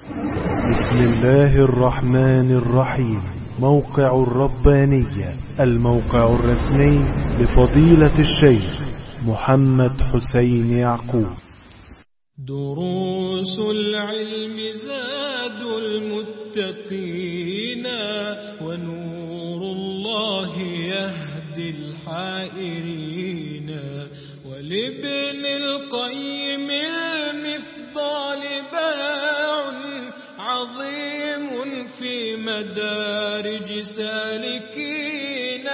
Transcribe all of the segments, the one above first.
بسم الله الرحمن الرحيم موقع الربانية الموقع الرسمي لفضيلة الشيخ محمد حسين يعقوب دروس العلم زاد المتقين ونور الله يهدي الحائرين ولابن القيم المفضال باع عظيم في مدارج سالكين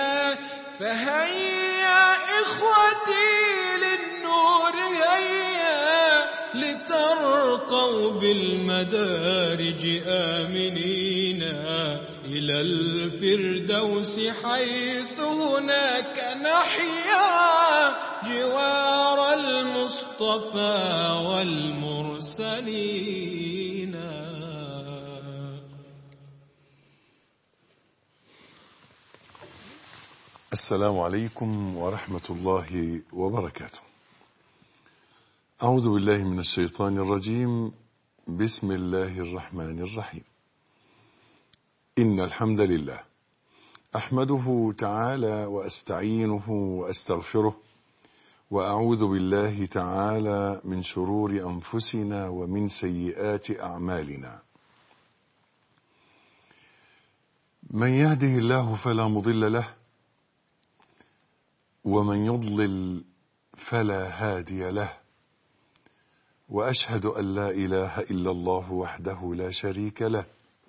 فهيا إخوتي للنور هيا لترقوا بالمدارج آمنين إلى الفردوس حيث هناك نحيا جوار المصطفى والمرسلين السلام عليكم ورحمة الله وبركاته أعوذ بالله من الشيطان الرجيم بسم الله الرحمن الرحيم إن الحمد لله أحمده تعالى وأستعينه وأستغفره وأعوذ بالله تعالى من شرور أنفسنا ومن سيئات أعمالنا من يهده الله فلا مضل له ومن يضلل فلا هادي له واشهد ان لا اله الا الله وحده لا شريك له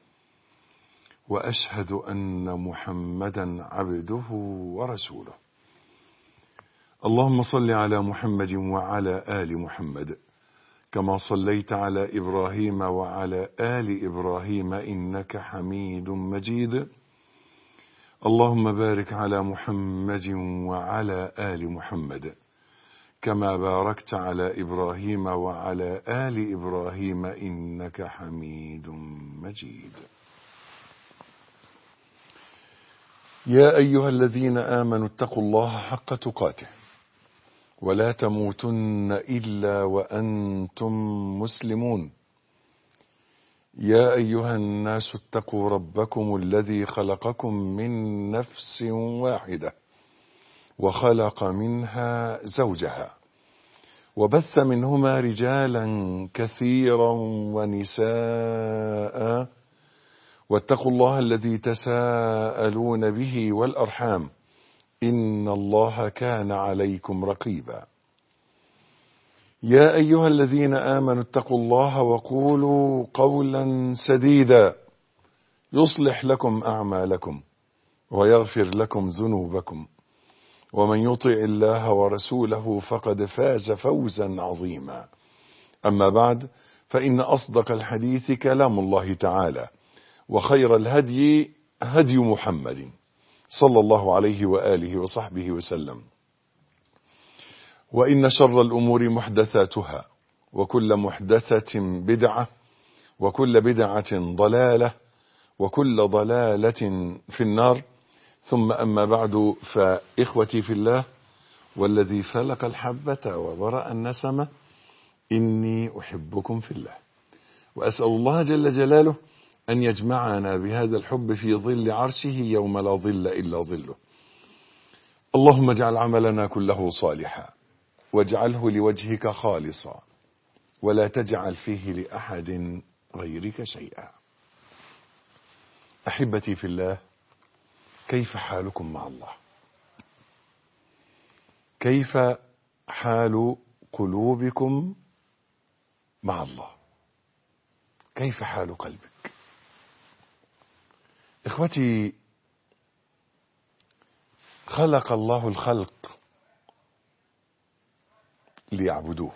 واشهد ان محمدا عبده ورسوله اللهم صل على محمد وعلى ال محمد كما صليت على ابراهيم وعلى ال ابراهيم انك حميد مجيد اللهم بارك على محمد وعلى ال محمد كما باركت على ابراهيم وعلى ال ابراهيم انك حميد مجيد يا ايها الذين امنوا اتقوا الله حق تقاته ولا تموتن الا وانتم مسلمون يا ايها الناس اتقوا ربكم الذي خلقكم من نفس واحده وخلق منها زوجها وبث منهما رجالا كثيرا ونساء واتقوا الله الذي تساءلون به والارحام ان الله كان عليكم رقيبا يا ايها الذين امنوا اتقوا الله وقولوا قولا سديدا يصلح لكم اعمالكم ويغفر لكم ذنوبكم ومن يطع الله ورسوله فقد فاز فوزا عظيما اما بعد فان اصدق الحديث كلام الله تعالى وخير الهدي هدي محمد صلى الله عليه واله وصحبه وسلم وإن شر الأمور محدثاتها وكل محدثة بدعة وكل بدعة ضلالة وكل ضلالة في النار ثم أما بعد فإخوتي في الله والذي فلق الحبة وبرأ النسمة إني أحبكم في الله وأسأل الله جل جلاله أن يجمعنا بهذا الحب في ظل عرشه يوم لا ظل إلا ظله اللهم اجعل عملنا كله صالحا واجعله لوجهك خالصا ولا تجعل فيه لأحد غيرك شيئا أحبتي في الله كيف حالكم مع الله كيف حال قلوبكم مع الله كيف حال قلبك اخوتي خلق الله الخلق ليعبدوه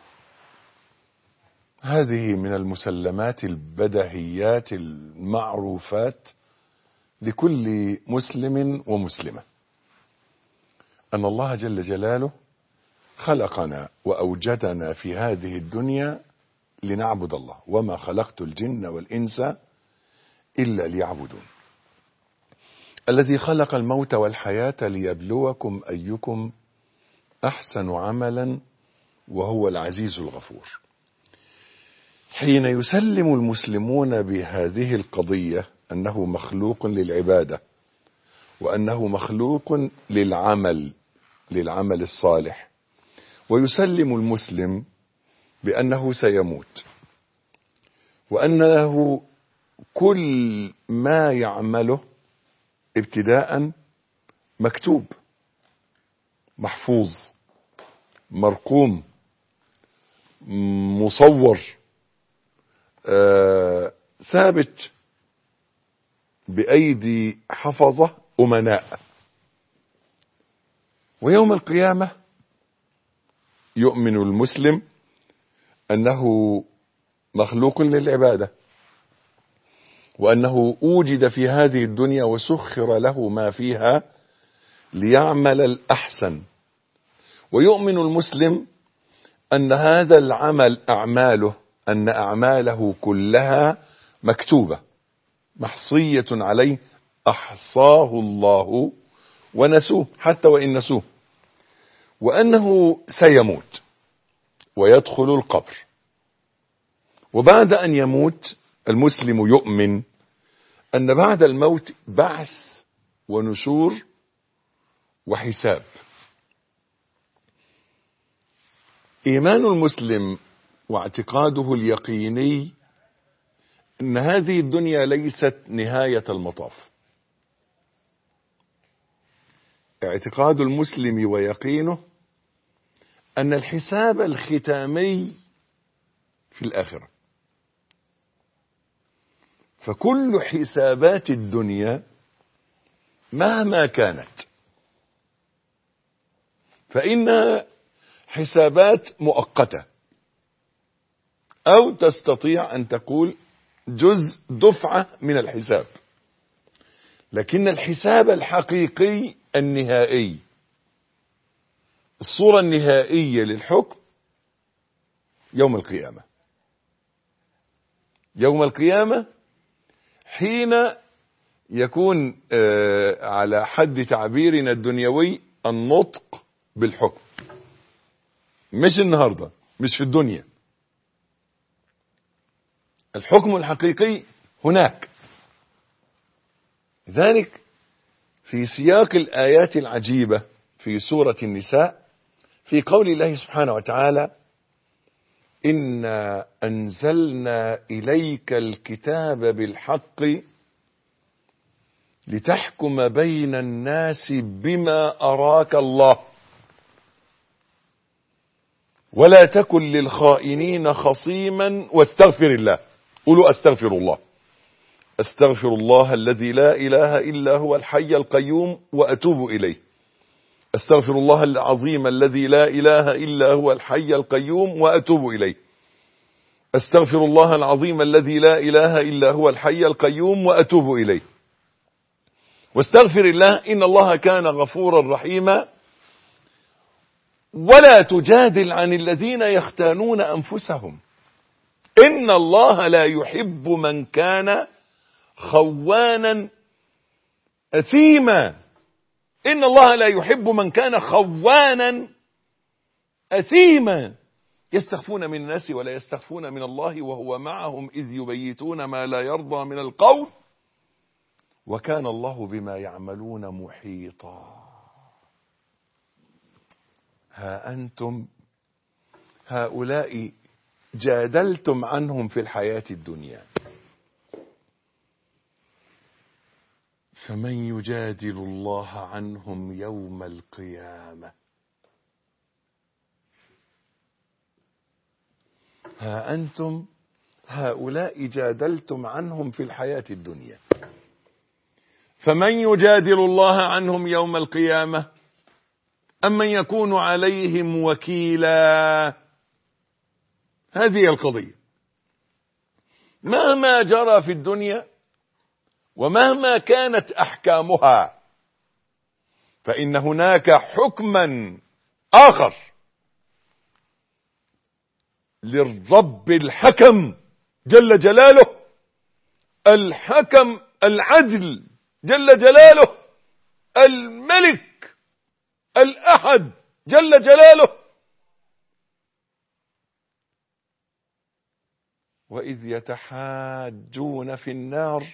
هذه من المسلمات البدهيات المعروفات لكل مسلم ومسلمه ان الله جل جلاله خلقنا واوجدنا في هذه الدنيا لنعبد الله وما خلقت الجن والانس الا ليعبدون الذي خلق الموت والحياه ليبلوكم ايكم احسن عملا وهو العزيز الغفور حين يسلم المسلمون بهذه القضية أنه مخلوق للعبادة وأنه مخلوق للعمل للعمل الصالح ويسلم المسلم بأنه سيموت وأنه كل ما يعمله ابتداء مكتوب محفوظ مرقوم مصور آه، ثابت بأيدي حفظة أمناء ويوم القيامة يؤمن المسلم أنه مخلوق للعبادة وأنه أوجد في هذه الدنيا وسخر له ما فيها ليعمل الأحسن ويؤمن المسلم أن هذا العمل أعماله أن أعماله كلها مكتوبة محصية عليه أحصاه الله ونسوه حتى وإن نسوه وأنه سيموت ويدخل القبر وبعد أن يموت المسلم يؤمن أن بعد الموت بعث ونشور وحساب إيمان المسلم واعتقاده اليقيني أن هذه الدنيا ليست نهاية المطاف اعتقاد المسلم ويقينه أن الحساب الختامي في الآخرة فكل حسابات الدنيا مهما كانت فإنها حسابات مؤقتة أو تستطيع أن تقول جزء دفعة من الحساب لكن الحساب الحقيقي النهائي الصورة النهائية للحكم يوم القيامة يوم القيامة حين يكون آه على حد تعبيرنا الدنيوي النطق بالحكم مش النهاردة مش في الدنيا الحكم الحقيقي هناك ذلك في سياق الآيات العجيبة في سورة النساء في قول الله سبحانه وتعالى إنا أنزلنا إليك الكتاب بالحق لتحكم بين الناس بما أراك الله ولا تكن للخائنين خصيما واستغفر الله قولوا أستغفر الله أستغفر الله الذي لا إله إلا هو الحي القيوم وأتوب إليه أستغفر الله العظيم الذي لا إله إلا هو الحي القيوم وأتوب إليه أستغفر الله العظيم الذي لا إله إلا هو الحي القيوم وأتوب إليه واستغفر الله إن الله كان غفورا رحيما ولا تجادل عن الذين يختانون أنفسهم إن الله لا يحب من كان خوانا أثيما إن الله لا يحب من كان خوانا أثيما يستخفون من الناس ولا يستخفون من الله وهو معهم إذ يبيتون ما لا يرضى من القول وكان الله بما يعملون محيطا ها أنتم هؤلاء جادلتم عنهم في الحياة الدنيا فمن يجادل الله عنهم يوم القيامة ها أنتم هؤلاء جادلتم عنهم في الحياة الدنيا فمن يجادل الله عنهم يوم القيامة أم من يكون عليهم وكيلا هذه القضية مهما جرى في الدنيا ومهما كانت أحكامها فإن هناك حكما آخر للرب الحكم جل جلاله الحكم العدل جل جلاله الملك الأحد جل جلاله وإذ يتحاجون في النار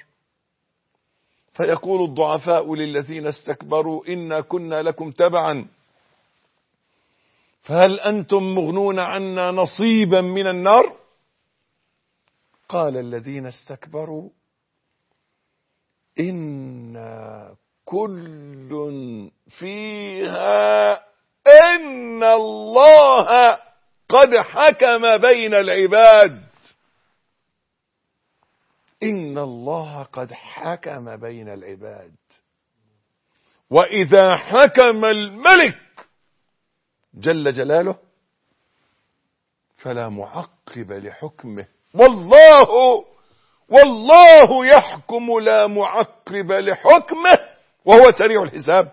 فيقول الضعفاء للذين استكبروا إنا كنا لكم تبعا فهل أنتم مغنون عنا نصيبا من النار قال الذين استكبروا إنا كل فيها إن الله قد حكم بين العباد إن الله قد حكم بين العباد وإذا حكم الملك جل جلاله فلا معقب لحكمه والله والله يحكم لا معقب لحكمه وهو سريع الحساب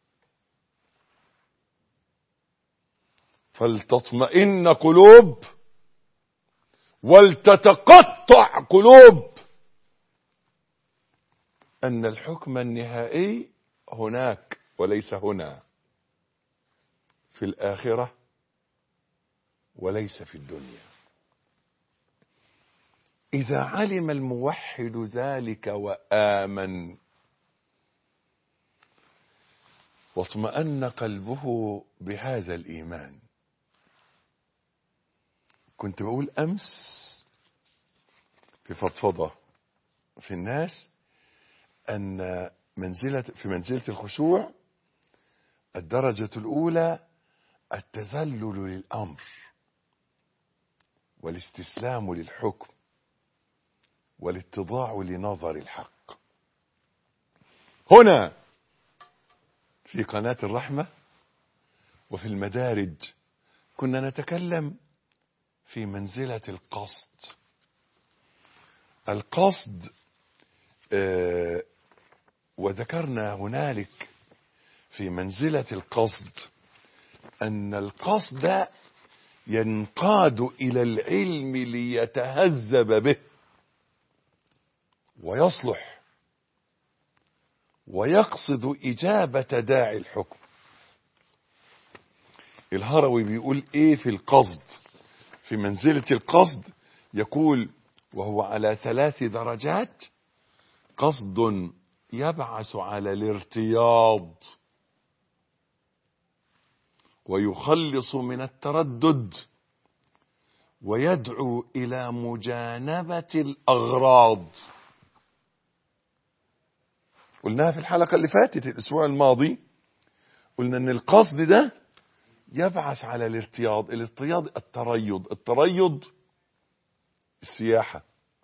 فلتطمئن قلوب ولتتقطع قلوب أن الحكم النهائي هناك وليس هنا في الآخرة وليس في الدنيا إذا علم الموحد ذلك وآمن واطمأن قلبه بهذا الإيمان كنت بقول أمس في فضفضة في الناس أن منزلة في منزلة الخشوع الدرجة الأولى التذلل للأمر والاستسلام للحكم والاتضاع لنظر الحق هنا في قناة الرحمة وفي المدارج كنا نتكلم في منزلة القصد القصد آه وذكرنا هنالك في منزلة القصد أن القصد ينقاد إلى العلم ليتهذب به ويصلح ويقصد إجابة داعي الحكم الهروي بيقول إيه في القصد في منزلة القصد يقول وهو على ثلاث درجات قصد يبعث على الارتياض ويخلص من التردد ويدعو إلى مجانبة الأغراض قلناها في الحلقة اللي فاتت الأسبوع الماضي قلنا أن القصد ده يبعث على الارتياض الارتياض التريض التريض السياحة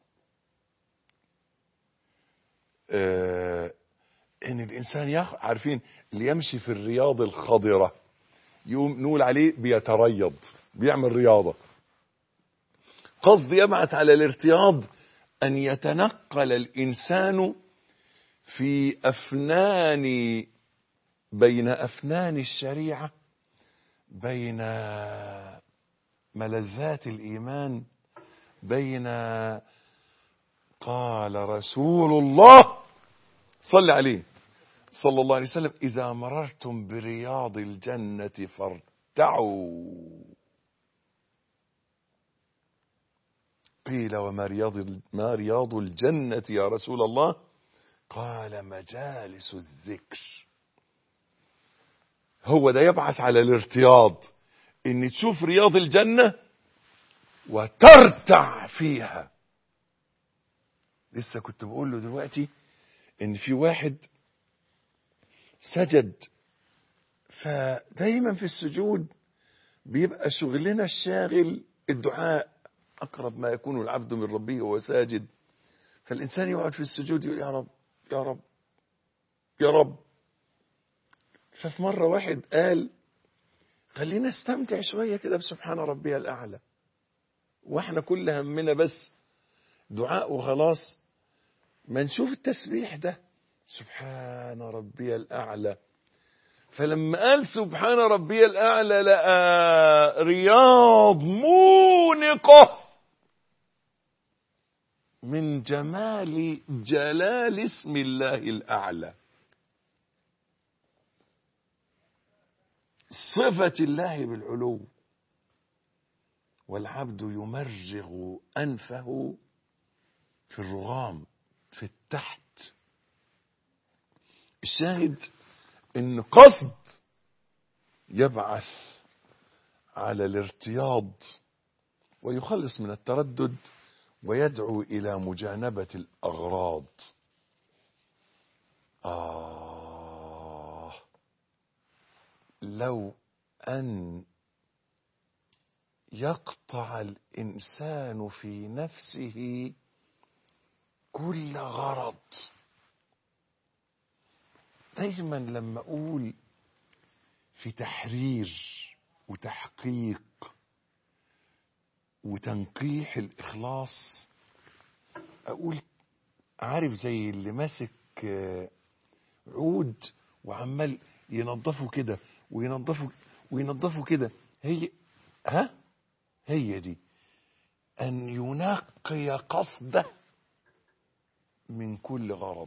آه ان الانسان يخ... عارفين اللي يمشي في الرياض الخضرة يقوم نقول عليه بيتريض بيعمل رياضة قصد يبعث على الارتياض ان يتنقل الانسان في افنان بين افنان الشريعة بين ملذات الايمان بين قال رسول الله صلى عليه صلى الله عليه وسلم إذا مررتم برياض الجنة فارتعوا قيل وما رياض, ما رياض الجنة يا رسول الله قال مجالس الذكر هو ده يبعث على الارتياض ان تشوف رياض الجنة وترتع فيها لسه كنت بقول له دلوقتي ان في واحد سجد فدايما في السجود بيبقى شغلنا الشاغل الدعاء اقرب ما يكون العبد من ربه وهو ساجد فالانسان يقعد في السجود يقول يا رب يا رب يا رب ففي مرة واحد قال خلينا استمتع شوية كده بسبحان ربي الأعلى واحنا كل همنا بس دعاء وخلاص ما نشوف التسبيح ده سبحان ربي الأعلى فلما قال سبحان ربي الأعلى لقى رياض مونقة من جمال جلال اسم الله الأعلى صفة الله بالعلو والعبد يمرغ أنفه في الرغام في التحت الشاهد ان قصد يبعث على الارتياض ويخلص من التردد ويدعو الى مجانبه الاغراض آه لو أن يقطع الإنسان في نفسه كل غرض دايما لما أقول في تحرير وتحقيق وتنقيح الإخلاص أقول عارف زي اللي ماسك آه، عود وعمال ينظفه كده وينظفه وينظفه كده هي ها هي دي أن ينقي قصده من كل غرض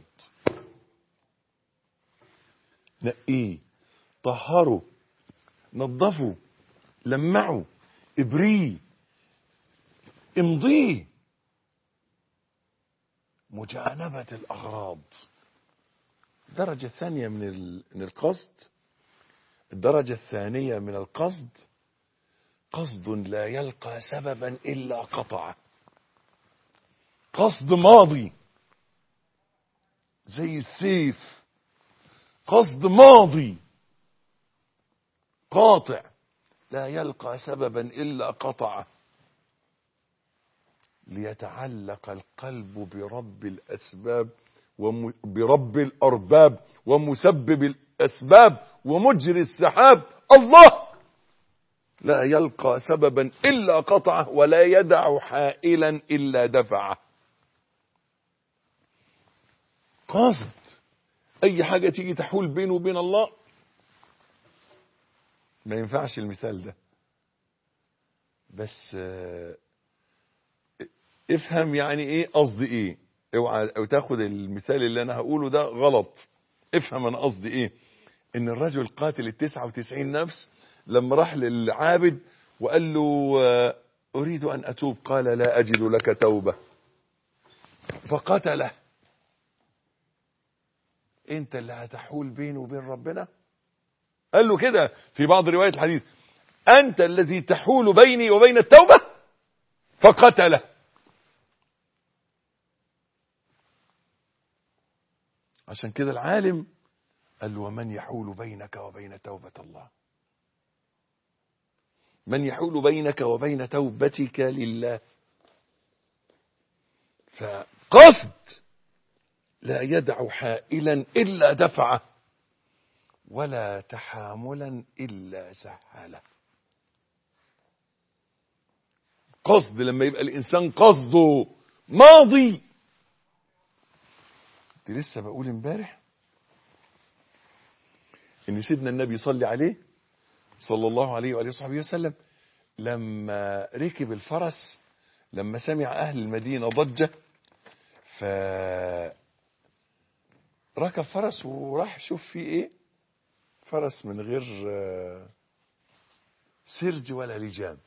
نقيه طهره نظفه لمعه ابريه امضيه مجانبة الأغراض الدرجة الثانية من ال- من القصد الدرجة الثانية من القصد قصد لا يلقى سببا إلا قطعه قصد ماضي زي السيف قصد ماضي قاطع لا يلقى سببا إلا قطعه ليتعلق القلب برب الأسباب وم- برب الأرباب ومسبب الأسباب ومجري السحاب الله لا يلقى سببا إلا قطعه ولا يدع حائلا إلا دفعه قاصد أي حاجة تيجي تحول بينه وبين الله ما ينفعش المثال ده بس آه، افهم يعني ايه قصدي ايه اوعى او تاخد المثال اللي انا هقوله ده غلط افهم انا قصدي ايه ان الرجل قاتل التسعة وتسعين نفس لما راح للعابد وقال له آه، اريد ان اتوب قال لا اجد لك توبة فقتله انت اللي هتحول بينه وبين ربنا قال له كده في بعض روايات الحديث انت الذي تحول بيني وبين التوبة فقتله عشان كده العالم قال له ومن يحول بينك وبين توبة الله من يحول بينك وبين توبتك لله فقصد لا يدع حائلا إلا دفعه ولا تحاملا إلا سهله قصد لما يبقى الإنسان قصده ماضي كنت لسه بقول امبارح ان سيدنا النبي صلى عليه صلى الله عليه وآله وصحبه وسلم لما ركب الفرس لما سمع أهل المدينة ضجة ف ركب فرس وراح شوف فيه ايه فرس من غير آه، سرج ولا لجام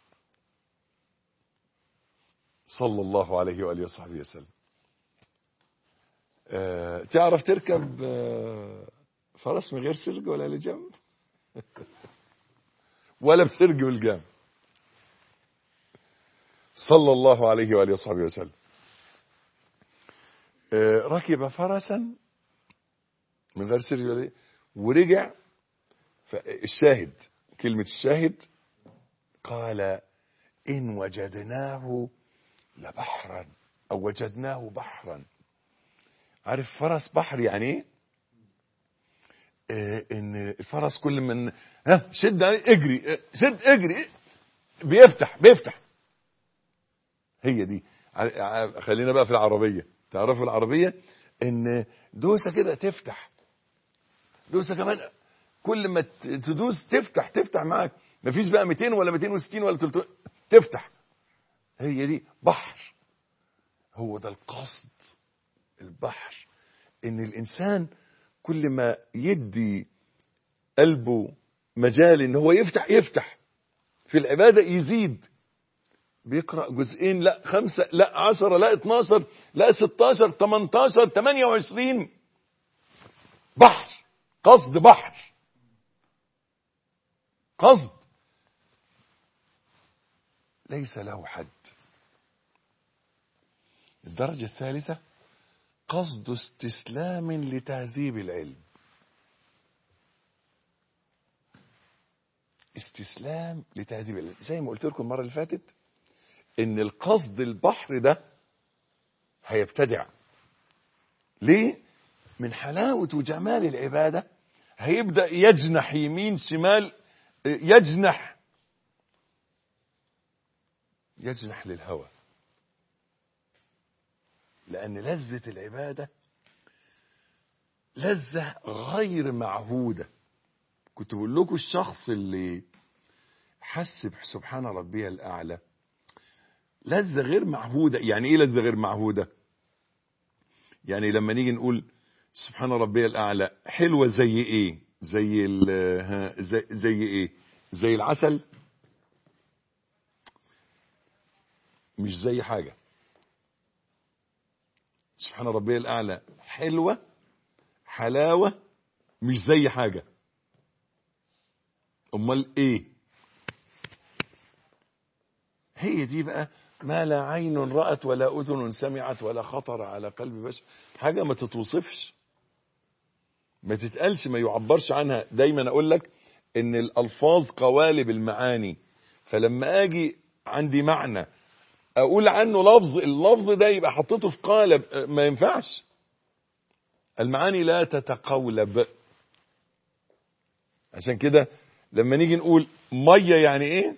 صلى الله عليه وآله وصحبه وسلم آه، تعرف تركب آه، فرس من غير سرج ولا لجام ولا بسرج والجام صلى الله عليه وآله وصحبه وسلم آه، ركب فرسا من غير سرج ولا ورجع الشاهد كلمة الشاهد قال إن وجدناه لبحرا أو وجدناه بحرا عارف فرس بحر يعني ايه آه، ان الفرس كل من ها شد عليه، اجري آه، شد اجري بيفتح بيفتح هي دي ع- ع- خلينا بقى في العربية تعرفوا العربية ان دوسة كده تفتح دوسة كمان كل ما ت- تدوس تفتح تفتح معاك مفيش بقى 200 ولا 260 ولا 300 تفتح هي دي بحر هو ده القصد البحر ان الانسان كل ما يدي قلبه مجال ان هو يفتح يفتح في العبادة يزيد بيقرأ جزئين لا خمسة لا عشرة لا اتناشر لا ستاشر تمنتاشر تمانية وعشرين بحر قصد بحر قصد ليس له حد الدرجة الثالثة قصد استسلام لتهذيب العلم استسلام لتهذيب العلم زي ما قلت لكم المرة اللي فاتت ان القصد البحر ده هيبتدع ليه من حلاوة وجمال العبادة هيبدأ يجنح يمين شمال يجنح يجنح للهوى لأن لذة العبادة لذة غير معهودة كنت بقول لكم الشخص اللي حس بسبحان ربي الأعلى لذة غير معهودة يعني ايه لذة غير معهودة يعني لما نيجي نقول سبحان ربي الأعلى حلوة زي ايه زي ال ها، زي, زي ايه زي العسل مش زي حاجة سبحان ربي الأعلى حلوة حلاوة مش زي حاجة أمال إيه هي دي بقى ما لا عين رأت ولا أذن سمعت ولا خطر على قلب بشر حاجة ما تتوصفش ما تتقالش ما يعبرش عنها دايما أقول لك إن الألفاظ قوالب المعاني فلما أجي عندي معنى اقول عنه لفظ اللفظ ده يبقى حطيته في قالب ما ينفعش المعاني لا تتقولب عشان كده لما نيجي نقول ميه يعني ايه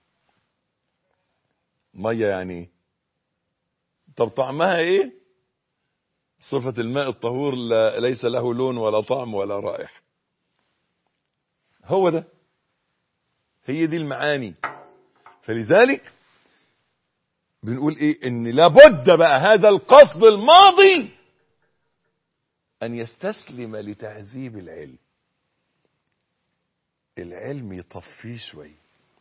ميه يعني ايه طب طعمها ايه صفة الماء الطهور لا ليس له لون ولا طعم ولا رائحة هو ده هي دي المعاني فلذلك بنقول ايه ان لابد بقى هذا القصد الماضي ان يستسلم لتهذيب العلم العلم يطفيه شويه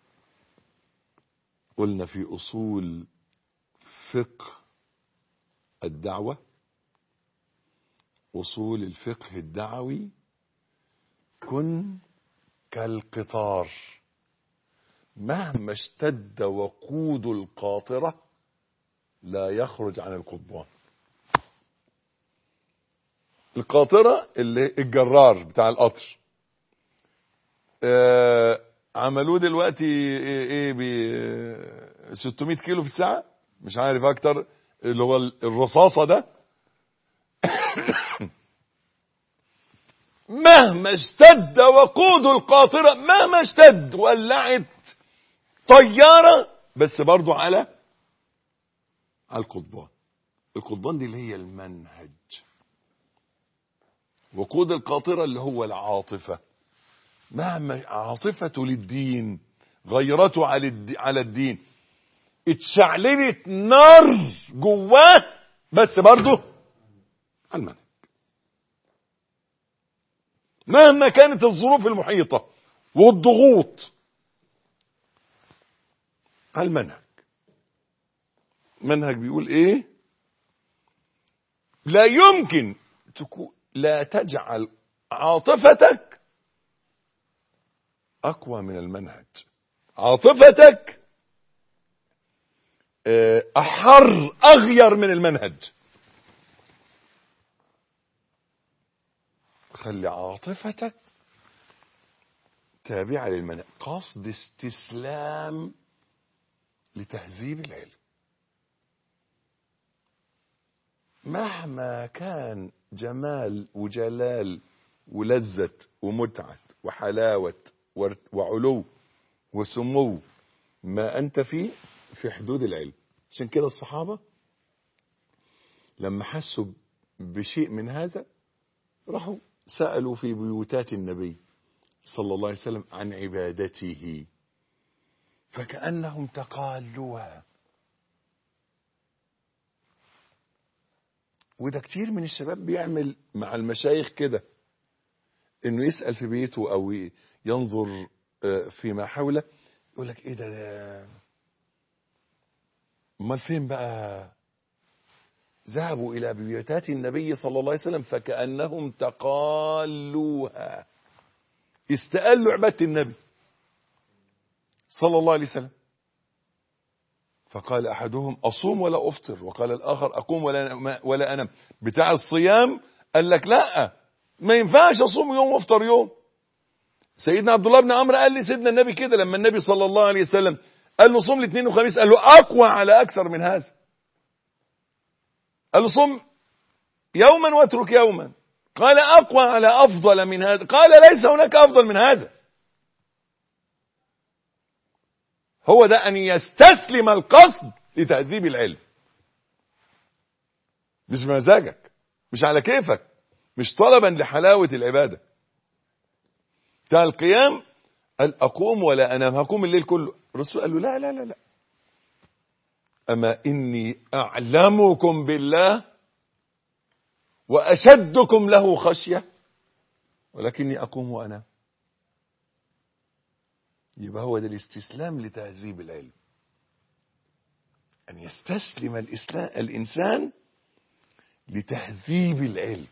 قلنا في اصول فقه الدعوه اصول الفقه الدعوي كن كالقطار مهما اشتد وقود القاطره لا يخرج عن القضبان القاطرة اللي الجرار بتاع القطر آه عملوه دلوقتي ايه ب 600 كيلو في الساعة مش عارف اكتر اللي هو الرصاصة ده مهما اشتد وقود القاطرة مهما اشتد ولعت طيارة بس برضو على على القضبان القضبان دي اللي هي المنهج وقود القاطرة اللي هو العاطفة مهما عاطفته للدين غيرته على الد- على الدين اتشعللت نار جواه بس برضه على المنهج مهما كانت الظروف المحيطة والضغوط على المنهج منهج بيقول ايه لا يمكن تكون لا تجعل عاطفتك اقوى من المنهج عاطفتك آه، احر اغير من المنهج خلي عاطفتك تابعة للمنهج قصد استسلام لتهذيب العلم مهما كان جمال وجلال ولذة ومتعة وحلاوة ور- وعلو وسمو ما أنت فيه في حدود العلم عشان كده الصحابة لما حسوا بشيء من هذا راحوا سألوا في بيوتات النبي صلى الله عليه وسلم عن عبادته فكأنهم تقالوها وده كتير من الشباب بيعمل مع المشايخ كده انه يسأل في بيته او ي- ينظر آه، فيما حوله يقول لك ايه ده, ده امال فين بقى ذهبوا الى بيوتات النبي صلى الله عليه وسلم فكانهم تقالوها استقلوا عباده النبي صلى الله عليه وسلم فقال احدهم اصوم ولا افطر وقال الاخر اقوم ولا ولا انام بتاع الصيام قال لك لا ما ينفعش اصوم يوم وافطر يوم سيدنا عبد الله بن عمرو قال لي سيدنا النبي كده لما النبي صلى الله عليه وسلم قال له صوم الاثنين وخميس قال له اقوى على اكثر من هذا قال له صم يوما واترك يوما قال اقوى على افضل من هذا قال ليس هناك افضل من هذا هو ده ان يستسلم القصد لتهذيب العلم مش بمزاجك مش على كيفك مش طلبا لحلاوة العبادة بتاع القيام قال أقوم ولا أنام هقوم الليل كله الرسول قال له لا لا لا لا أما إني أعلمكم بالله وأشدكم له خشية ولكني أقوم وأنام يبقى هو ده الاستسلام لتهذيب العلم أن يستسلم الإسلام الإنسان لتهذيب العلم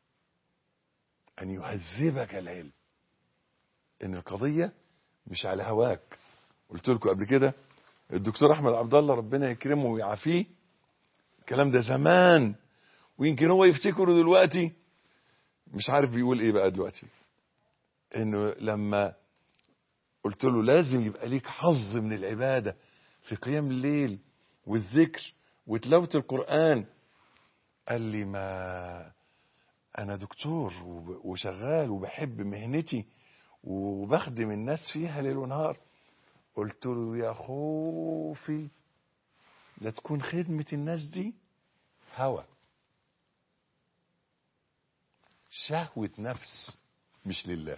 أن يهذبك العلم إن القضية مش على هواك قلت لكم قبل كده الدكتور أحمد عبد الله ربنا يكرمه ويعافيه الكلام ده زمان ويمكن هو يفتكره دلوقتي مش عارف بيقول ايه بقى دلوقتي انه لما قلت له لازم يبقى ليك حظ من العبادة في قيام الليل والذكر وتلاوة القرآن قال لي ما انا دكتور وشغال وبحب مهنتي وبخدم الناس فيها ليل ونهار قلت له يا خوفي لا تكون خدمة الناس دي هوى شهوة نفس مش لله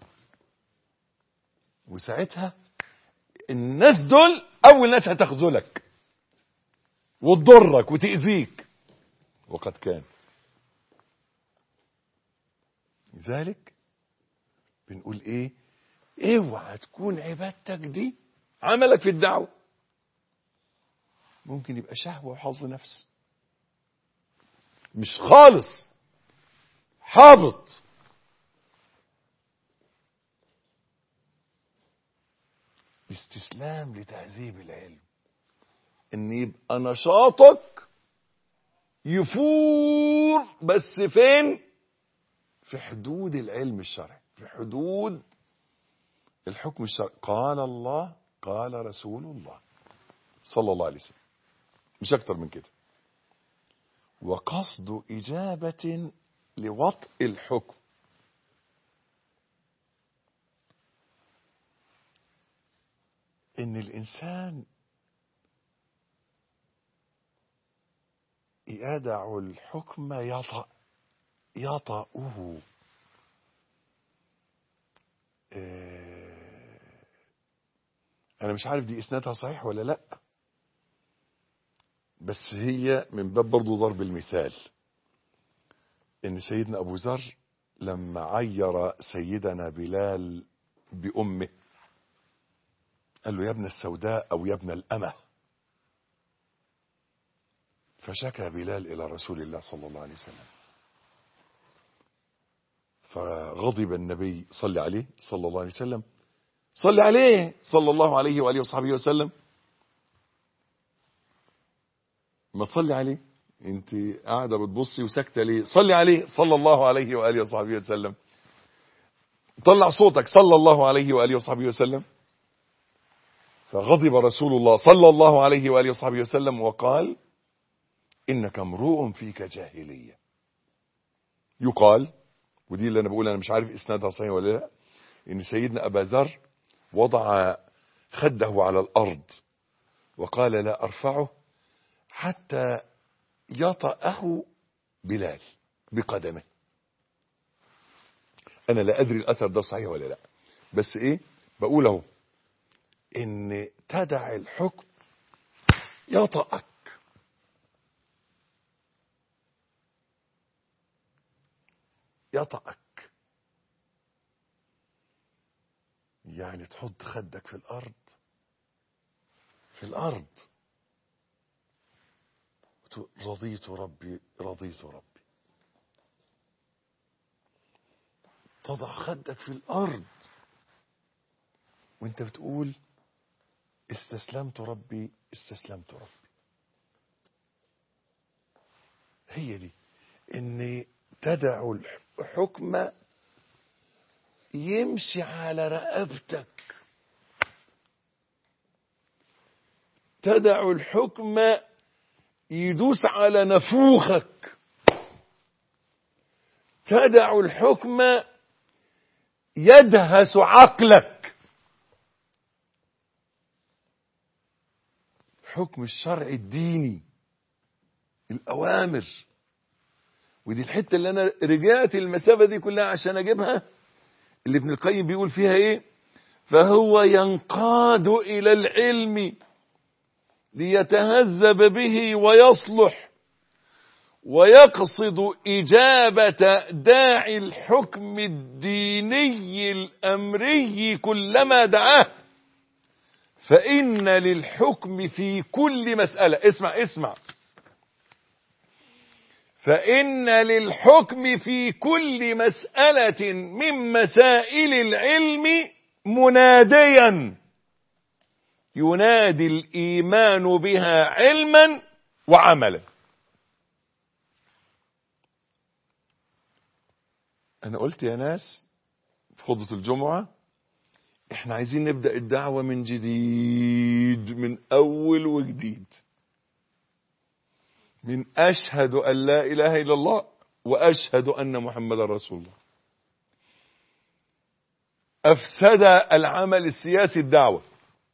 وساعتها الناس دول اول ناس هتخذلك وتضرك وتأذيك وقد كان لذلك بنقول ايه اوعى تكون عبادتك دي عملك في الدعوة ممكن يبقى شهوة وحظ نفس مش خالص حابط استسلام لتهذيب العلم ان يبقى نشاطك يفور بس فين في حدود العلم الشرعي في حدود الحكم الشرعي قال الله قال رسول الله صلى الله عليه وسلم مش اكتر من كده وقصد اجابه لوطء الحكم ان الانسان يدع الحكم يطأ يطأه انا مش عارف دي اسنادها صحيح ولا لا بس هي من باب برضو ضرب المثال ان سيدنا ابو ذر لما عير سيدنا بلال بامه قال له يا ابن السوداء او يا ابن الامه فشكى بلال الى رسول الله صلى الله عليه وسلم فغضب النبي صلى عليه صلى الله عليه وسلم صلى عليه صلى الله عليه واله وصحبه وسلم ما تصلي عليه انت قاعده بتبصي وساكته ليه صلي عليه صلى الله عليه واله وصحبه وسلم طلع صوتك صلى الله عليه واله وصحبه وسلم فغضب رسول الله صلى الله عليه واله وصحبه وسلم وقال انك امرؤ فيك جاهليه يقال ودي اللي انا بقول انا مش عارف اسنادها صحيح ولا لا ان سيدنا ابا ذر وضع خده على الارض وقال لا ارفعه حتى يطأه بلال بقدمه انا لا ادري الاثر ده صحيح ولا لا بس ايه بقول اهو ان تدع الحكم يطأك يطأك يعني تحط خدك في الارض في الارض قلت رضيت ربي رضيت ربي تضع خدك في الأرض وانت بتقول استسلمت ربي استسلمت ربي هي دي ان تدع الحكم يمشي على رقبتك تدع الحكم يدوس على نفوخك تدع الحكم يدهس عقلك حكم الشرع الديني الأوامر ودي الحتة اللي أنا رجعت المسافة دي كلها عشان أجيبها اللي ابن القيم بيقول فيها إيه فهو ينقاد إلى العلم ليتهذب به ويصلح ويقصد إجابة داعي الحكم الديني الأمري كلما دعاه فإن للحكم في كل مسألة اسمع اسمع فإن للحكم في كل مسألة من مسائل العلم مناديا ينادي الإيمان بها علما وعملا أنا قلت يا ناس في خطبة الجمعة احنا عايزين نبدأ الدعوة من جديد من أول وجديد من أشهد أن لا إله إلا الله وأشهد أن محمد رسول الله أفسد العمل السياسي الدعوة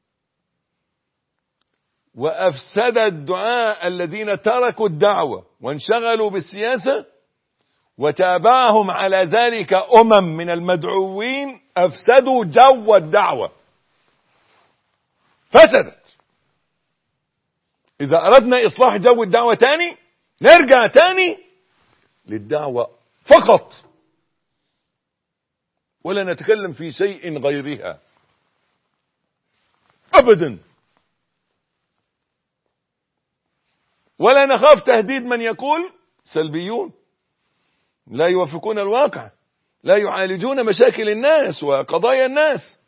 وأفسد الدعاء الذين تركوا الدعوة وانشغلوا بالسياسة وتابعهم على ذلك أمم من المدعوين أفسدوا جو الدعوة فسدت إذا أردنا إصلاح جو الدعوة تاني نرجع تاني للدعوة فقط ولا نتكلم في شيء غيرها أبدا ولا نخاف تهديد من يقول سلبيون لا يوافقون الواقع لا يعالجون مشاكل الناس وقضايا الناس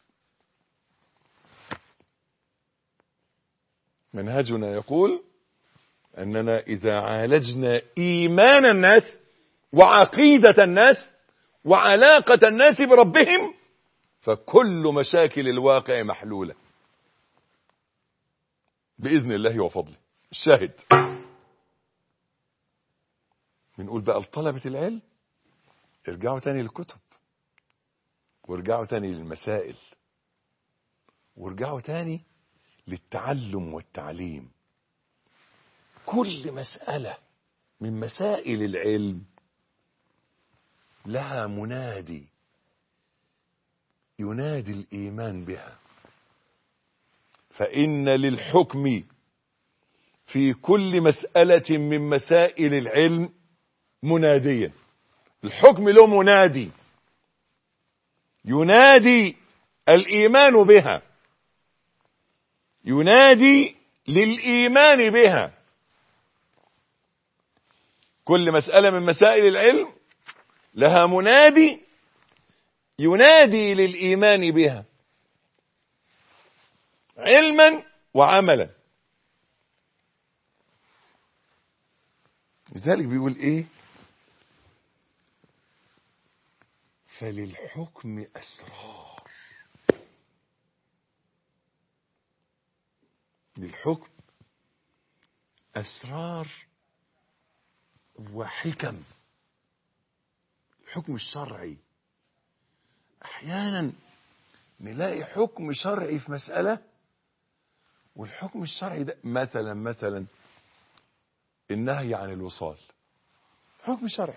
منهجنا يقول أننا إذا عالجنا إيمان الناس وعقيدة الناس وعلاقة الناس بربهم فكل مشاكل الواقع محلولة بإذن الله وفضله الشاهد بنقول بقى لطلبة العلم ارجعوا تاني للكتب وارجعوا تاني للمسائل وارجعوا تاني للتعلم والتعليم كل مسألة من مسائل العلم لها منادي ينادي الإيمان بها فإن للحكم في كل مسألة من مسائل العلم مناديا الحكم له منادي ينادي الإيمان بها ينادي للإيمان بها كل مسألة من مسائل العلم لها منادي ينادي للإيمان بها علما وعملا لذلك بيقول ايه فللحكم أسرار للحكم أسرار وحكم الحكم الشرعي أحيانا نلاقي حكم شرعي في مسألة والحكم الشرعي ده مثلا مثلا النهي عن الوصال حكم شرعي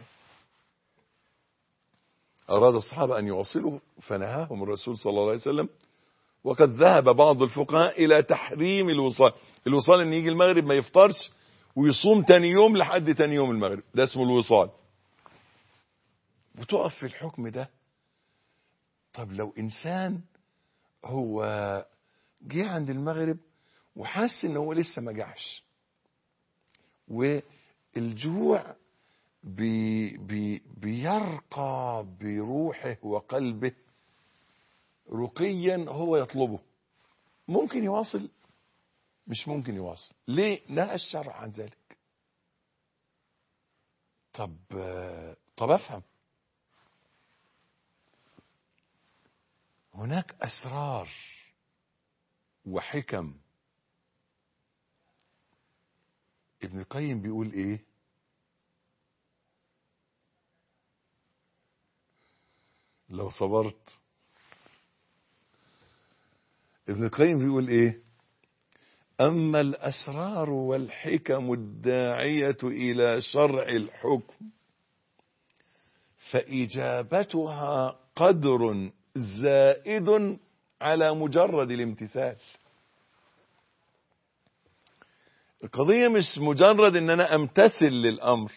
أراد الصحابة أن يواصلوا فنهاهم الرسول صلى الله عليه وسلم وقد ذهب بعض الفقهاء إلى تحريم الوصال الوصال أن يجي المغرب ما يفطرش ويصوم تاني يوم لحد تاني يوم المغرب ده اسمه الوصال وتقف في الحكم ده طب لو إنسان هو جه عند المغرب وحس ان هو لسه ما جعش والجوع بي بي بيرقى بروحه وقلبه رقيا هو يطلبه ممكن يواصل مش ممكن يواصل ليه نهى الشرع عن ذلك طب طب افهم هناك اسرار وحكم ابن القيم بيقول ايه لو صبرت ابن القيم بيقول ايه اما الاسرار والحكم الداعيه الى شرع الحكم فاجابتها قدر زائد على مجرد الامتثال القضية مش مجرد ان انا امتثل للامر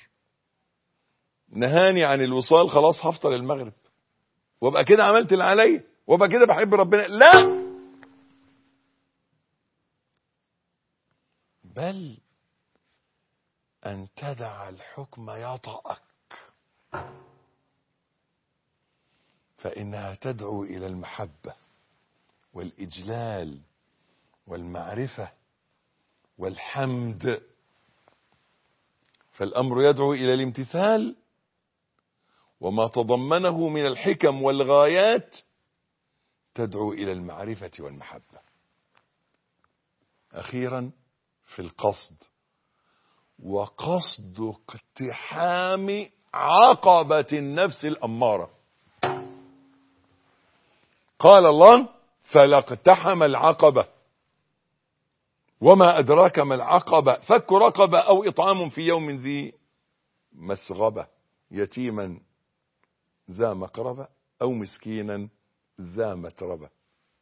نهاني عن الوصال خلاص هفطر المغرب وابقى كده عملت اللي عليا وابقى كده بحب ربنا لا بل ان تدع الحكم يطأك فانها تدعو الى المحبه والاجلال والمعرفه والحمد فالامر يدعو الى الامتثال وما تضمنه من الحكم والغايات تدعو الى المعرفه والمحبه اخيرا في القصد وقصد اقتحام عقبه النفس الاماره قال الله فلاقتحم العقبه وما أدراك ما العقبة فك رقبة أو إطعام في يوم ذي مسغبة يتيما ذا مقربة أو مسكينا ذا متربة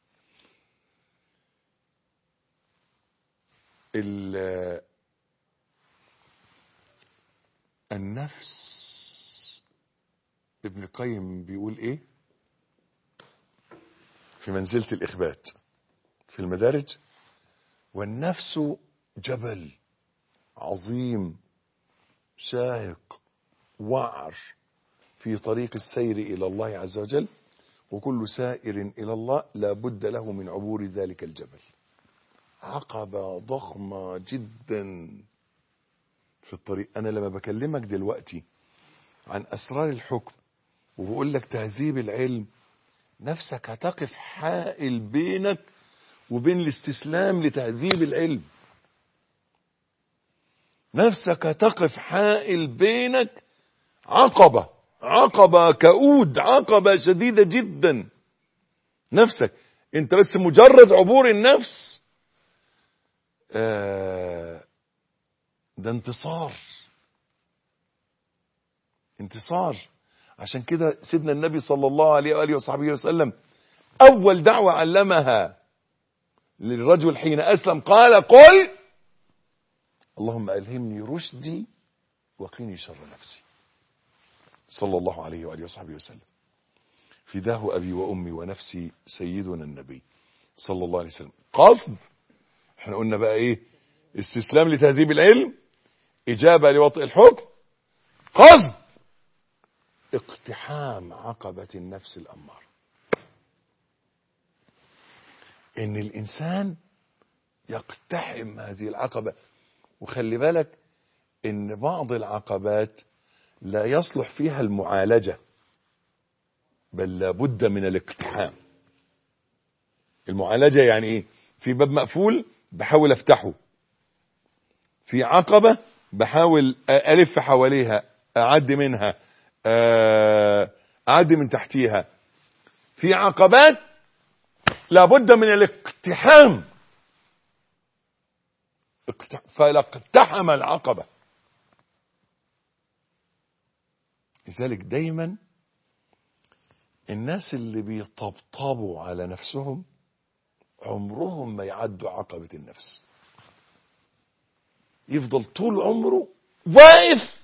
النفس ابن القيم بيقول ايه في منزلة الإخبات في المدارج والنفس جبل عظيم شاهق وعر في طريق السير إلى الله عز وجل وكل سائر إلى الله لا بد له من عبور ذلك الجبل عقبة ضخمة جدا في الطريق أنا لما بكلمك دلوقتي عن أسرار الحكم وبقول لك تهذيب العلم نفسك هتقف حائل بينك وبين الاستسلام لتهذيب العلم نفسك تقف حائل بينك عقبة عقبة كؤود عقبة شديدة جدا نفسك انت بس مجرد عبور النفس آه ده انتصار انتصار عشان كده سيدنا النبي صلى الله عليه وآله وصحبه وسلم أول دعوة علمها للرجل حين أسلم قال قل اللهم ألهمني رشدي وقيني شر نفسي صلى الله عليه وآله وصحبه وسلم فداه أبي وأمي ونفسي سيدنا النبي صلى الله عليه وسلم قصد احنا قلنا بقى ايه استسلام لتهذيب العلم إجابة لوطئ الحكم قصد اقتحام عقبة النفس الأمارة ان الانسان يقتحم هذه العقبة وخلي بالك ان بعض العقبات لا يصلح فيها المعالجة بل لابد من الاقتحام المعالجة يعني ايه في باب مقفول بحاول افتحه في عقبة بحاول الف حواليها اعدي منها اعدي من تحتيها في عقبات لابد من الاقتحام فلاقتحم العقبة لذلك دايما الناس اللي بيطبطبوا على نفسهم عمرهم ما يعدوا عقبة النفس يفضل طول عمره واقف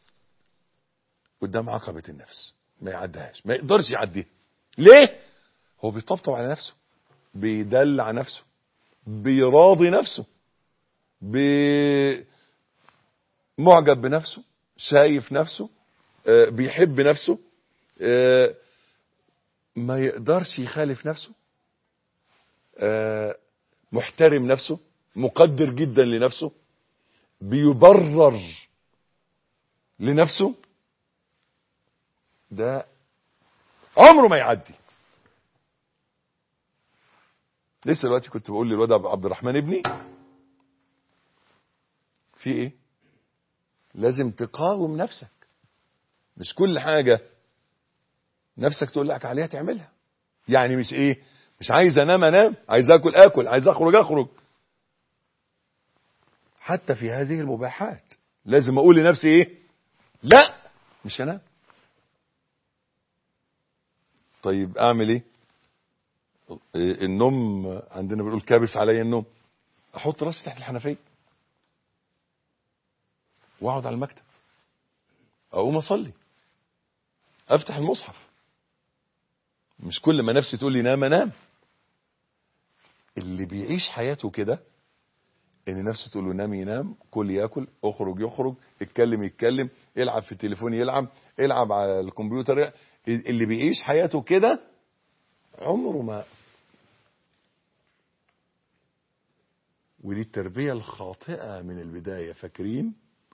قدام عقبة النفس ما يعدهاش ما يقدرش يعديها ليه هو بيطبطب على نفسه بيدلع نفسه بيراضي نفسه بي معجب بنفسه شايف نفسه آه، بيحب نفسه آه، ما يقدرش يخالف نفسه آه، محترم نفسه مقدر جدا لنفسه بيبرر لنفسه ده عمره ما يعدي لسه دلوقتي كنت بقول للواد عبد الرحمن ابني في ايه لازم تقاوم نفسك مش كل حاجة نفسك تقول لك عليها تعملها يعني مش ايه مش عايز انام انام عايز اكل اكل عايز اخرج اخرج حتى في هذه المباحات لازم اقول لنفسي ايه لا مش هنام طيب اعمل ايه إيه، النوم عندنا بنقول كابس عليا النوم احط راسي تحت الحنفيه واقعد على المكتب اقوم اصلي افتح المصحف مش كل ما نفسي تقول لي نام انام اللي بيعيش حياته كده ان نفسه تقول له نام ينام كل ياكل اخرج يخرج اتكلم يتكلم العب في التليفون يلعب العب على الكمبيوتر اللي بيعيش حياته كده عمره ما ودي التربية الخاطئة من البداية فاكرين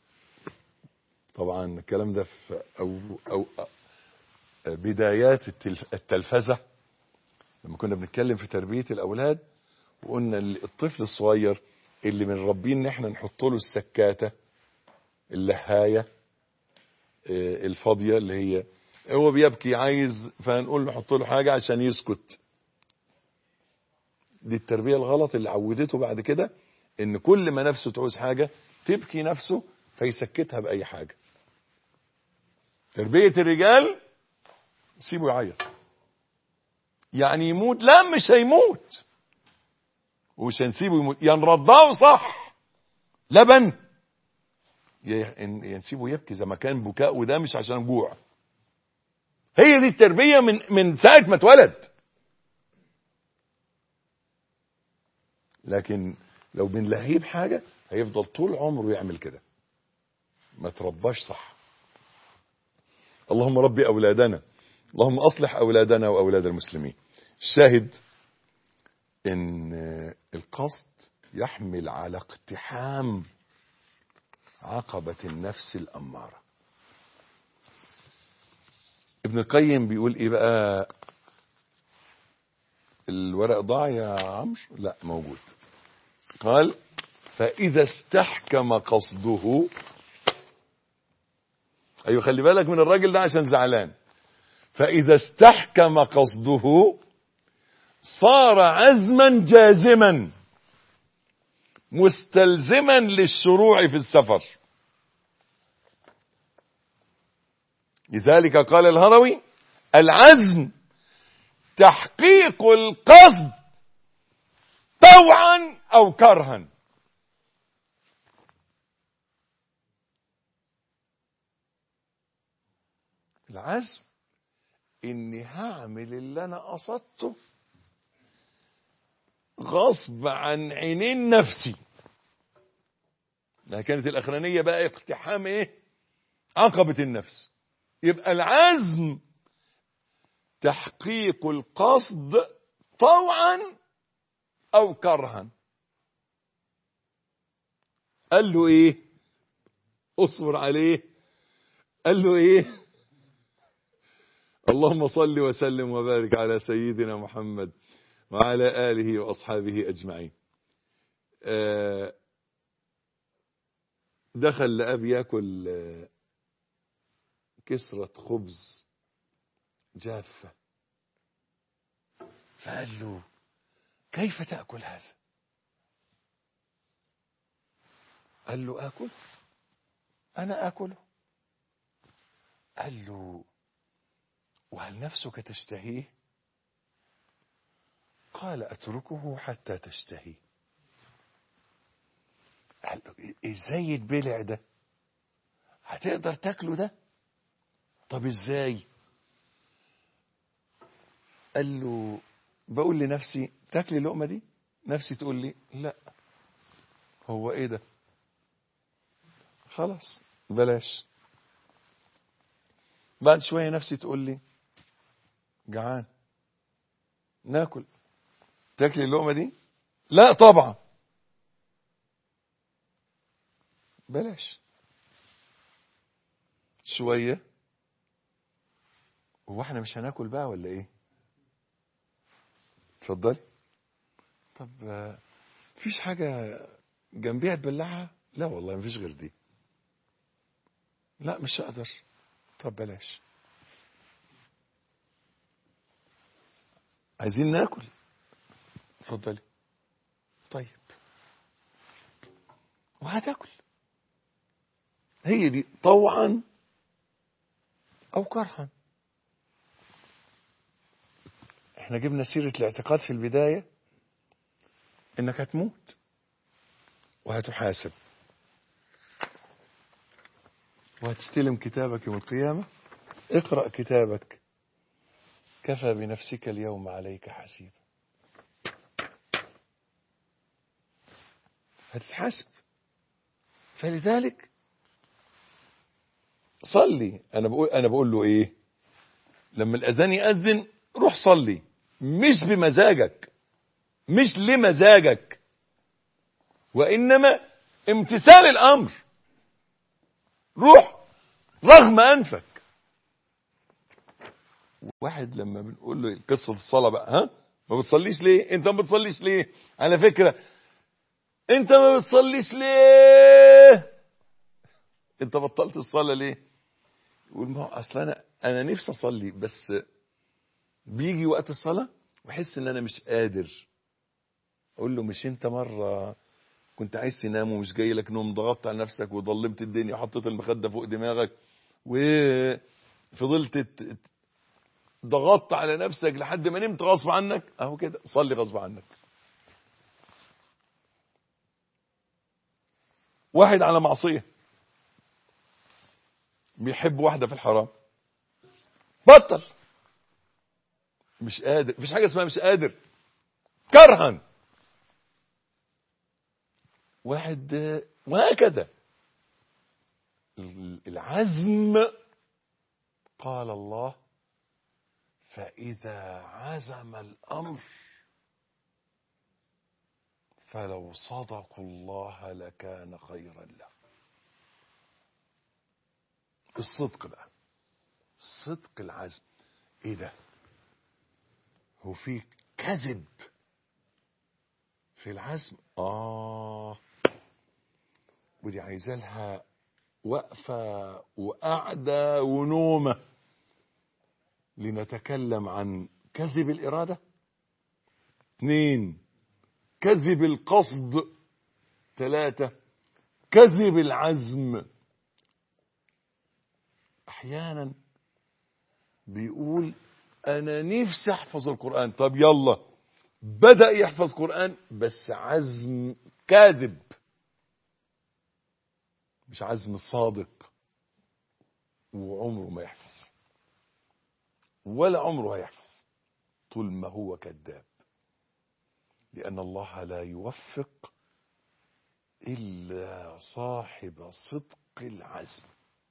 طبعا الكلام ده في أو, أو بدايات التلف- التلفزة لما كنا بنتكلم في تربية الأولاد وقلنا الطفل الصغير اللي من ربين ان احنا نحط له السكاتة اللهاية آه، الفاضية اللي هي هو بيبكي عايز فنقول له حط له حاجة عشان يسكت دي التربية الغلط اللي عودته بعد كده ان كل ما نفسه تعوز حاجة تبكي نفسه فيسكتها بأي حاجة تربية الرجال سيبه يعيط يعني يموت لا مش هيموت ومش هنسيبه يموت يا نرضعه صح لبن يا يا نسيبه يبكي زي ما كان بكاء وده مش عشان جوع هي دي التربية من من ساعة ما اتولد لكن لو بنلهيه بحاجة هيفضل طول عمره يعمل كده ما ترباش صح اللهم ربي أولادنا اللهم أصلح أولادنا وأولاد المسلمين الشاهد ان القصد يحمل على اقتحام عقبة النفس الأمارة ابن القيم بيقول ايه بقى الورق ضاع يا عمرو لا موجود قال فإذا استحكم قصده أيوة خلي بالك من الراجل ده عشان زعلان فإذا استحكم قصده صار عزما جازما مستلزما للشروع في السفر لذلك قال الهروي العزم تحقيق القصد طوعا او كرها العزم اني هعمل اللي انا قصدته غصب عن عينين نفسي لها كانت الاخرانيه بقى اقتحام ايه عقبه النفس يبقى العزم تحقيق القصد طوعا او كرها قال له ايه اصبر عليه قال له ايه اللهم صل وسلم وبارك على سيدنا محمد وعلى آله وأصحابه أجمعين آه، دخل لأب يأكل آه، كسرة خبز جافة فقال له كيف تأكل هذا قال له آكل أنا آكله قال له وهل نفسك تشتهيه قال أتركه حتى تشتهي قال له إيه- ازاي يتبلع ده هتقدر تاكله ده طب ازاي قال له بقول لنفسي تاكلي اللقمه دي نفسي تقول لي لا هو ايه ده خلاص بلاش بعد شوية نفسي تقول لي جعان ناكل تاكلي اللقمة دي لا طبعا بلاش شوية هو احنا مش هناكل بقى ولا ايه اتفضلي طب آه، مفيش حاجة جنبيها تبلعها لا والله مفيش غير دي لا مش هقدر طب بلاش عايزين ناكل اتفضلي طيب وهتاكل هي دي طوعا او كرها احنا جبنا سيرة الاعتقاد في البداية انك هتموت وهتحاسب وهتستلم كتابك يوم القيامة اقرأ كتابك كفى بنفسك اليوم عليك حسيبا هتتحاسب فلذلك صلي انا بقول انا بقول له ايه لما الاذان ياذن روح صلي مش بمزاجك مش لمزاجك وانما امتثال الامر روح رغم انفك واحد لما بنقول له قصه الصلاه بقى ها ما بتصليش ليه انت ما بتصليش ليه على فكره انت ما بتصليش ليه انت بطلت الصلاه ليه يقول ما هو اصل انا انا نفسي اصلي بس بيجي وقت الصلاه واحس ان انا مش قادر اقول له مش انت مره كنت عايز تنام ومش جاي لك نوم ضغطت على نفسك وضلمت الدنيا وحطيت المخده فوق دماغك وفضلت ت- ضغطت على نفسك لحد ما نمت غصب عنك اهو كده صلي غصب عنك واحد على معصيه بيحب واحده في الحرام بطل مش قادر مفيش حاجه اسمها مش قادر كرها واحد آه، وهكذا ال- العزم قال الله فإذا عزم الأمر فلو صدقوا الله لكان خيرا له الصدق بقى صدق العزم ايه ده هو في كذب في العزم اه ودي عايزه لها وقفه وقعده ونومه لنتكلم عن كذب الاراده اثنين كذب القصد ثلاثه كذب العزم احيانا بيقول انا نفسي احفظ القران طب يلا بدا يحفظ قران بس عزم كاذب مش عزم صادق وعمره ما يحفظ ولا عمره هيحفظ طول ما هو كذاب لان الله لا يوفق الا صاحب صدق العزم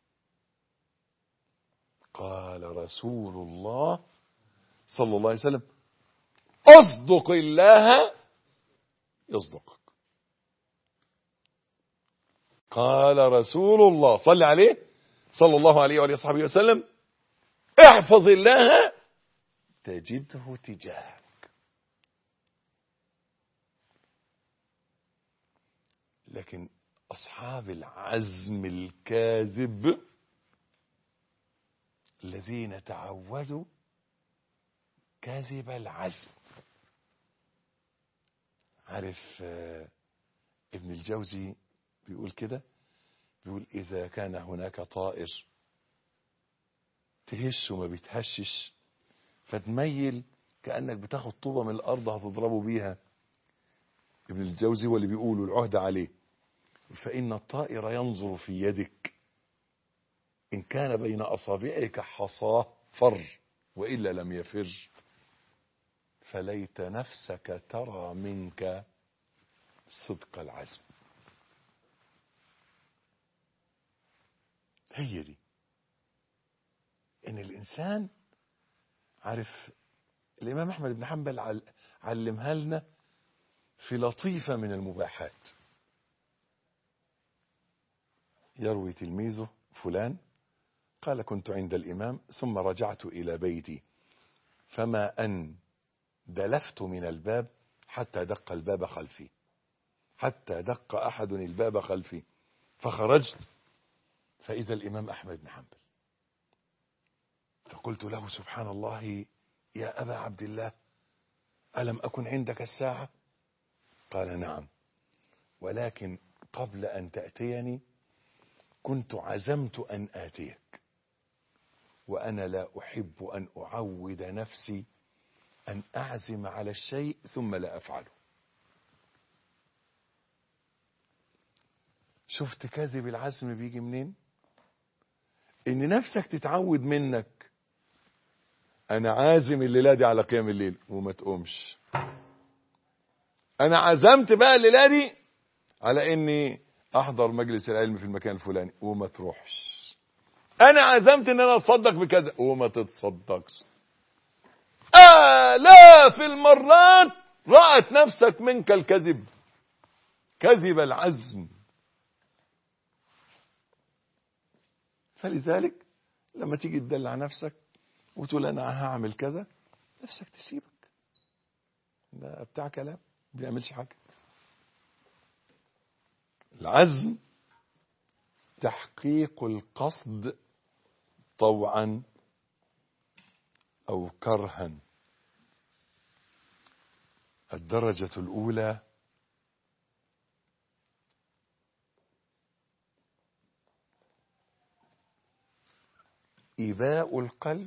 قال رسول الله صلى الله عليه وسلم اصدق الله يصدقك قال رسول الله صلى عليه صلى الله عليه وآله وصحبه وسلم احفظ الله تجده تجاهك لكن أصحاب العزم الكاذب الذين تعودوا كذب العزم عارف آه، ابن الجوزي بيقول كده بيقول إذا كان هناك طائر تهش وما بيتهشش فتميل كأنك بتاخد طوبة من الأرض هتضربه بيها ابن الجوزي هو اللي بيقول العهد عليه فإن الطائر ينظر في يدك إن كان بين أصابعك حصاه فر وإلا لم يفر فليت نفسك ترى منك صدق العزم هي دي ان الانسان عارف الامام احمد بن حنبل عل- علمها لنا في لطيفه من المباحات يروي تلميذه فلان قال كنت عند الامام ثم رجعت الى بيتي فما ان دلفت من الباب حتى دق الباب خلفي حتى دق احد الباب خلفي فخرجت فاذا الامام احمد بن حنبل فقلت له سبحان الله يا ابا عبد الله الم اكن عندك الساعه قال نعم ولكن قبل ان تاتيني كنت عزمت ان اتيك وانا لا احب ان اعود نفسي ان اعزم على الشيء ثم لا افعله شفت كذب العزم بيجي منين ان نفسك تتعود منك انا عازم الليله دي على قيام الليل وما تقومش انا عزمت بقى الليله دي على اني احضر مجلس العلم في المكان الفلاني وما تروحش انا عزمت ان انا اتصدق بكذا وما تتصدقش آلاف المرات رأت نفسك منك الكذب كذب العزم فلذلك لما تيجي تدلع نفسك وتقول انا هعمل كذا نفسك تسيبك ده بتاع كلام ما بيعملش حاجه العزم تحقيق القصد طوعا او كرها الدرجه الاولى إباء القلب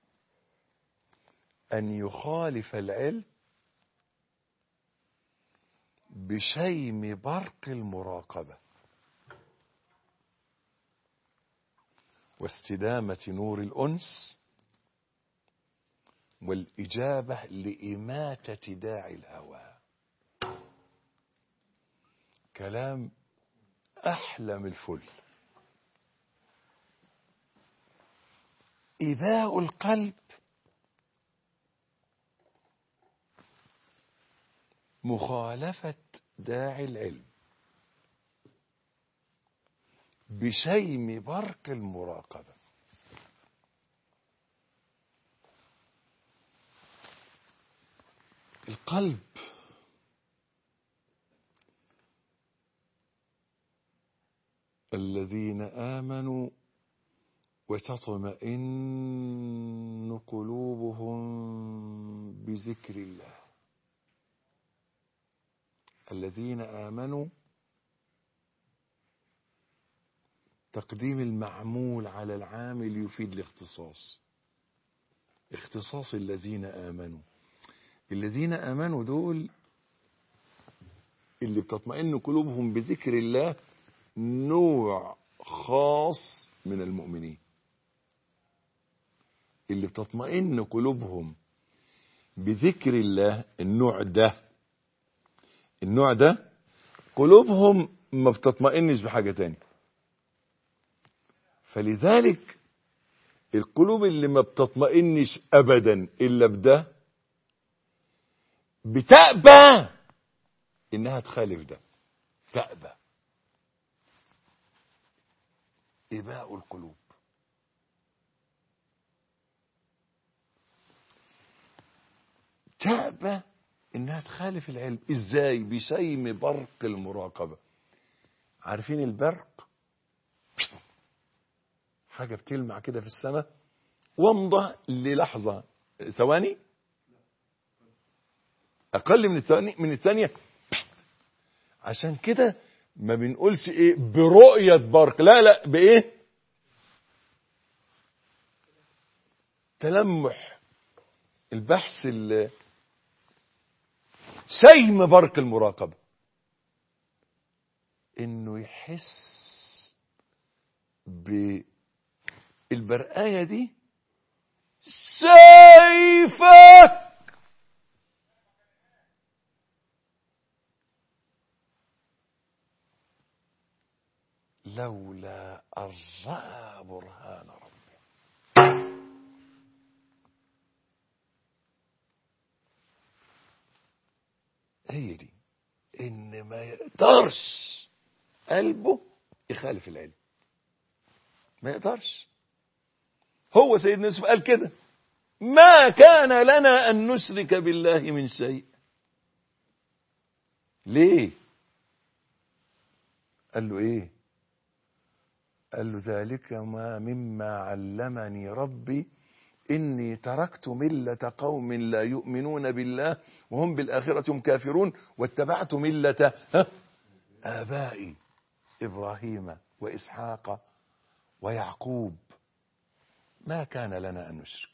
أن يخالف العلم بشيم برق المراقبة واستدامة نور الأنس والإجابة لإماتة داعي الهوى كلام أحلى من الفل إباء القلب مخالفة داعي العلم بشيم برق المراقبة القلب الذين آمنوا وتطمئن قلوبهم بذكر الله الذين آمنوا تقديم المعمول على العامل يفيد الاختصاص اختصاص الذين آمنوا الذين آمنوا دول اللي بتطمئن قلوبهم بذكر الله نوع خاص من المؤمنين اللي بتطمئن قلوبهم بذكر الله النوع ده النوع ده قلوبهم ما بتطمئنش بحاجة تاني فلذلك القلوب اللي ما بتطمئنش ابدا الا بده بتأبى انها تخالف ده تأبى إباء القلوب تأبى انها تخالف العلم ازاي بشيم برق المراقبة عارفين البرق حاجة بتلمع كده في السماء وامضة للحظة ثواني اقل من الثانية من الثانية عشان كده ما بنقولش ايه برؤية برق لا لا بايه تلمح البحث ال- شيم برق المراقبة انه يحس بالبرقاية دي شايفك لولا الرأى برهان ربه هي دي ان ما يقدرش قلبه يخالف العلم ما يقدرش هو سيدنا يوسف قال كده ما كان لنا ان نشرك بالله من شيء ليه قال له ايه قال له ذلك ما مما علمني ربي إني تركت ملة قوم لا يؤمنون بالله وهم بالآخرة هم كافرون واتبعت ملة ها، آبائي إبراهيم وإسحاق ويعقوب ما كان لنا أن نشرك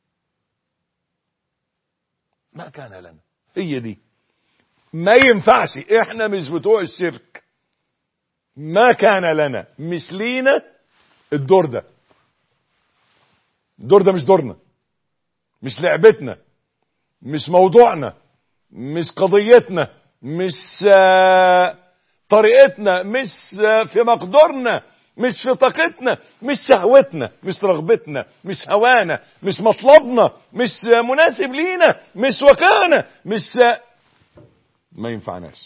ما كان لنا هي دي ما ينفعش احنا مش بتوع الشرك ما كان لنا مش لينا الدور ده الدور ده مش دورنا مش لعبتنا مش موضوعنا مش قضيتنا مش آه، طريقتنا مش آه، في مقدورنا مش في طاقتنا مش شهوتنا مش رغبتنا مش هوانا مش مطلبنا مش آه، مناسب لينا مش وكانة مش آه، ما ينفعناش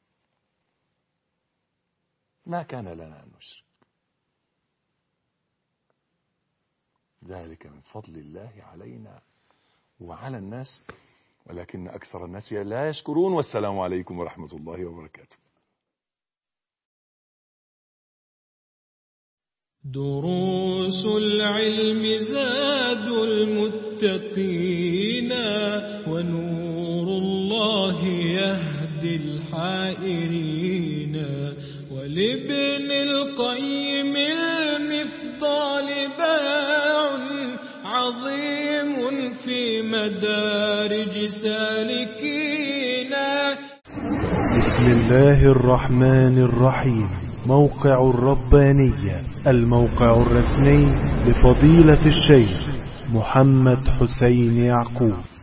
ما كان لنا أن نشرك ذلك من فضل الله علينا وعلى الناس ولكن أكثر الناس لا يشكرون والسلام عليكم ورحمة الله وبركاته دروس العلم زاد المتقين ونور الله يهدي الحائرين ولابن القيم المفضال باع عظيم في مدارج سالكين بسم الله الرحمن الرحيم موقع الربانية الموقع الرسمي لفضيلة الشيخ محمد حسين يعقوب